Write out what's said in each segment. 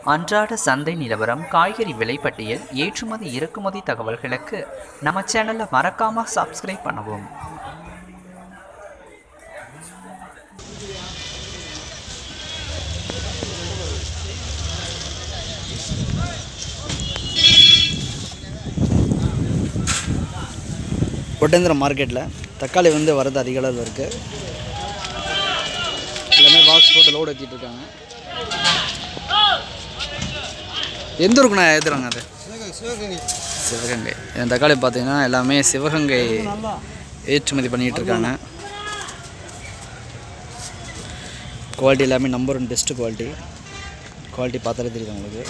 அன்றாட சந்தை நிலவரம் காய்கறி விலைப்பட்டியல் ஏற்றுமதி இறக்குமதி தகவல்களுக்கு நம்ம சேனலை மறக்காம சப்ஸ்கிரைப் பண்ணவும் ஒட்டேந்திரம் மார்க்கெட்டில் தக்காளி வந்து வரது அதிக அளவில் இருக்குது எல்லாமே பாக்ஸ் போட்டு லோடு ஏற்றிட்டு இருக்காங்க எந்த ஊருக்குண்ணா ஏற்றுறாங்க அது சிவகங்கை இந்த தக்காளி பார்த்தீங்கன்னா எல்லாமே சிவகங்கை ஏற்றுமதி பண்ணிகிட்டு இருக்காங்க குவாலிட்டி எல்லாமே number one best quality quality பார்த்தாலே தெரியுது உங்களுக்கு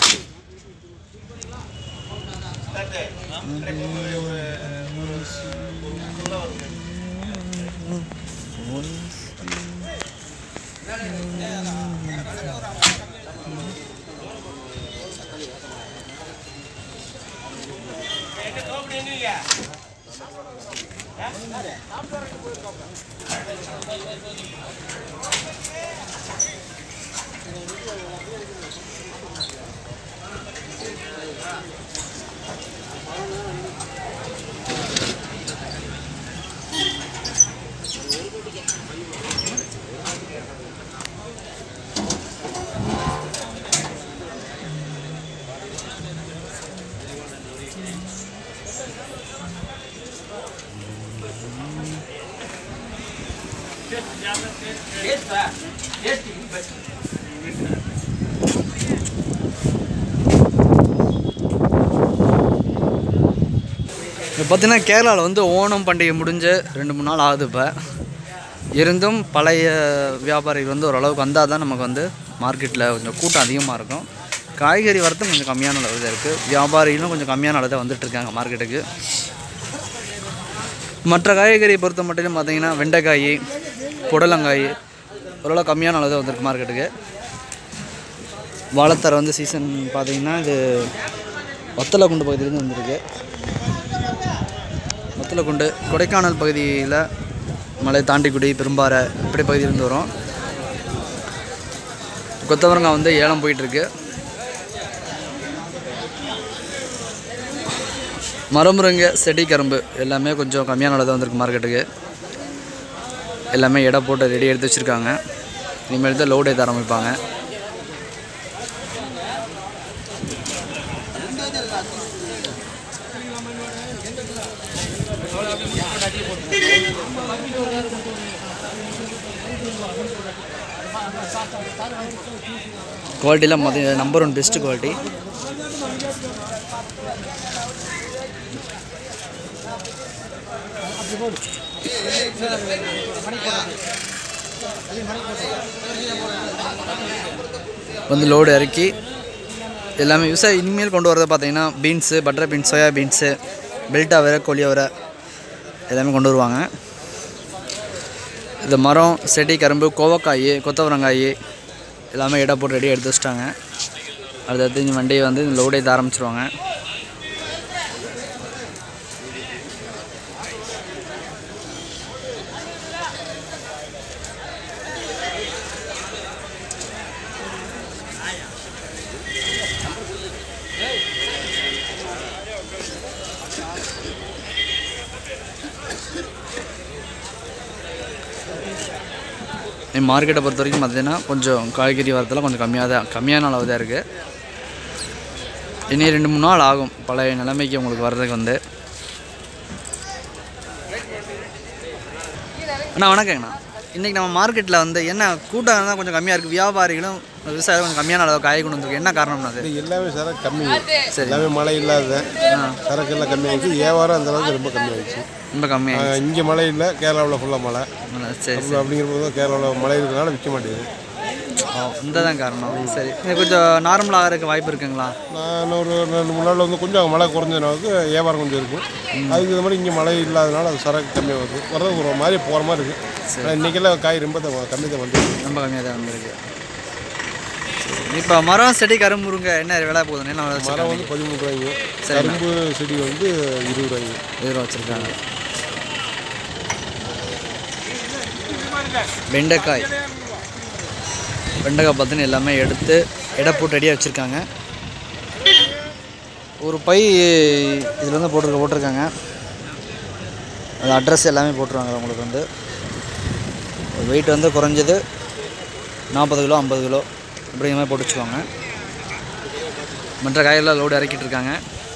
இப்போ பார்த்தீங்கன்னா கேரளாவில் வந்து ஓணம் பண்டிகை முடிஞ்சு ரெண்டு மூணு நாள் ஆகுது இப்போ இருந்தும் பழைய வியாபாரிகள் வந்து ஓரளவுக்கு வந்தால் தான் நமக்கு வந்து மார்க்கெட்டில் கொஞ்சம் கூட்டம் அதிகமாக இருக்கும் காய்கறி வரத்தும் கொஞ்சம் கம்மியான அளவு தான் இருக்குது வியாபாரிகளும் கொஞ்சம் கம்மியான அளவு தான் வந்துட்டுருக்காங்க மார்க்கெட்டுக்கு மற்ற காய்கறியை பொறுத்த மட்டும் பார்த்தீங்கன்னா வெண்டைக்காய் புடலங்காய் ஓரளவு கம்மியான அளவு தான் வந்திருக்கு மார்க்கெட்டுக்கு வாழைத்தரை வந்து சீசன் பார்த்தீங்கன்னா இது வத்தலக்குண்டு பகுதியிலேருந்து வந்திருக்கு வத்தலக்குண்டு கொடைக்கானல் பகுதியில் மலை தாண்டிக்குடி பெரும்பாறை இப்படி பகுதியிலேருந்து வரும் கொத்தவரங்காய் வந்து ஏலம் போயிட்டுருக்கு மரமுருங்கை செடி கரும்பு எல்லாமே கொஞ்சம் கம்மியான அளவு தான் வந்திருக்கு மார்க்கெட்டுக்கு எல்லாமே எடை போட்டு ரெடி எடுத்து வச்சுருக்காங்க இனிமேல் தான் லோடு ஏற்ற ஆரம்பிப்பாங்க குவாலிட்டிலாம் பார்த்தீங்கன்னா நம்பர் ஒன் பெஸ்ட்டு குவாலிட்டி வந்து லோடு இறக்கி எல்லாமே விவசாயி இனிமேல் கொண்டு வரதை பார்த்தீங்கன்னா beans butter beans soya beans பெல்ட்டா வரை கொலியா வரை எல்லாமே கொண்டு வருவாங்க இது மரம் செடி கரும்பு கோவக்காய் கொத்தவரங்காய் எல்லாமே எடை போட்டு ரெடி எடுத்து வச்சிட்டாங்க அடுத்தடுத்து இந்த வண்டியை வந்து இந்த லோடு ஏற்ற ஆரம்பிச்சிருவாங்க மார்க்கெட்டை பொறுத்த வரைக்கும் பார்த்தீங்கன்னா கொஞ்சம் காய்கறி வரதெல்லாம் கொஞ்சம் கம்மியாக தான் கம்மியான அளவு தான் இருக்குது இனி ரெண்டு மூணு நாள் ஆகும் பழைய நிலைமைக்கு உங்களுக்கு வர்றதுக்கு வந்து அண்ணா வணக்கங்கண்ணா இன்றைக்கி நம்ம மார்க்கெட்டில் வந்து என்ன கூட்டம் தான் கொஞ்சம் கம்மியாக இருக்குது வியாபாரிகளும் விவசாயிகளும் கொஞ்சம் கம்மியான அளவு காய் கொண்டு வந்துருக்கு என்ன காரணம்னா அது இது எல்லாமே சரக்கு கம்மி சரி எல்லாமே மழை இல்லாத சரக்கு எல்லாம் கம்மியாகிடுச்சு வியாபாரம் அந்த அளவுக்கு ரொம்ப கம்மியாகிடுச்சு ரொம்ப கம்மியாக இங்கே மழை இல்லை கேரளாவில் ஃபுல்லாக மழை சரி அப்படி அப்படிங்கிறப்போ கேரளாவில் மழை இருக்கிறனால விற்க மாட்டேங்குது ஓ இந்த தான் காரணம் சரி இது கொஞ்சம் நார்மலாக ஆகிறதுக்கு வாய்ப்பு இருக்குங்களா நான் ஒரு ரெண்டு மூணு நாளில் வந்து கொஞ்சம் மழை குறைஞ்சதுனாக்கு வியாபாரம் கொஞ்சம் இருக்கும் அதுக்கு இது மாதிரி இங்கே மழை இல்லாதனால அது சரக்கு கம்மியாக வருது வர்றது ஒரு மாதிரி போகிற மாதிரி இருக்குது ஆனால் இன்றைக்கெல்லாம் காய் ரொம்ப தான் கம்மி தான் வந்து ரொம்ப கம்மியாக தான் வந்திருக்கு இப்போ மரம் செடி கரும்புருங்க என்ன விலை போகுதுன்னு என்ன விலை மரம் வந்து பதிமூணு ரூபாய்ங்க கரும்பு செடி வந்து இருபது ரூபாய்ங்க இதில் வச்சுருக்காங்க வெண்டைக்காய் வெண்டைக்காய் பார்த்தீங்கன்னா எல்லாமே எடுத்து எடை போட்டு ரெடியாக வச்சுருக்காங்க ஒரு பை இதில் வந்து போட்டிருக்க போட்டிருக்காங்க அது அட்ரஸ் எல்லாமே போட்டுருவாங்க உங்களுக்கு வந்து வெயிட் வந்து குறைஞ்சது நாற்பது கிலோ ஐம்பது கிலோ அப்படிங்கிற மாதிரி போட்டு வச்சுக்கோங்க மற்ற காயெல்லாம் லோடு இறக்கிட்டு இருக்காங்க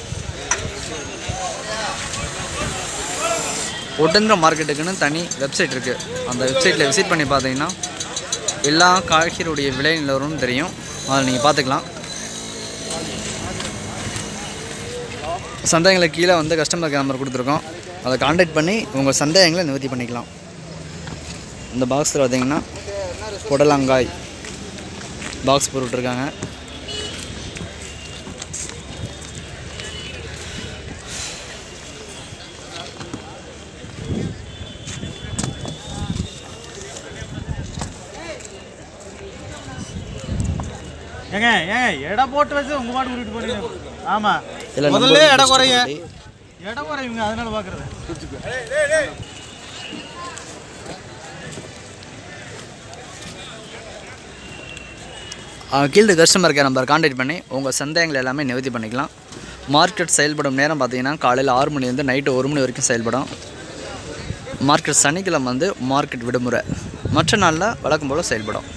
ஒட்டந்திர மார்க்கெட்டுக்குன்னு தனி வெப்சைட் இருக்குது அந்த வெப்சைட்டில் விசிட் பண்ணி பார்த்தீங்கன்னா எல்லா காய்கறியுடைய விலை நிலவரமும் தெரியும் அதில் நீங்கள் பார்த்துக்கலாம் சந்தேகங்களுக்கு கீழே வந்து கஸ்டமர் நம்பர் கொடுத்துருக்கோம் அதை காண்டாக்ட் பண்ணி உங்கள் சந்தேகங்களை நிவர்த்தி பண்ணிக்கலாம் இந்த பாக்ஸில் பார்த்தீங்கன்னா புடலங்காய் பாக்ஸ் போட்டுட்ருக்காங்க ஏங்க ஏங்க எடை போட்டு வச்சு உங்க மாட்டு கூட்டிட்டு போறீங்க ஆமா இதில் முதல்ல number எடை குறைய list எடை குறையுங்க அதனால பாக்குறது கீழே கஸ்டமர் கேர் நம்பர் காண்டாக்ட் பண்ணி உங்கள் சந்தேகங்கள் எல்லாமே நிவர்த்தி பண்ணிக்கலாம் மார்க்கெட் செயல்படும் நேரம் பார்த்தீங்கன்னா காலையில் ஆறு மணிலேருந்து நைட்டு ஒரு மணி வரைக்கும் செயல்படும் மார்க்கெட் சனிக்கிழமை வந்து மார்க்கெட் விடுமுறை மற்ற நாளில் வழக்கம் போல் செயல்படும்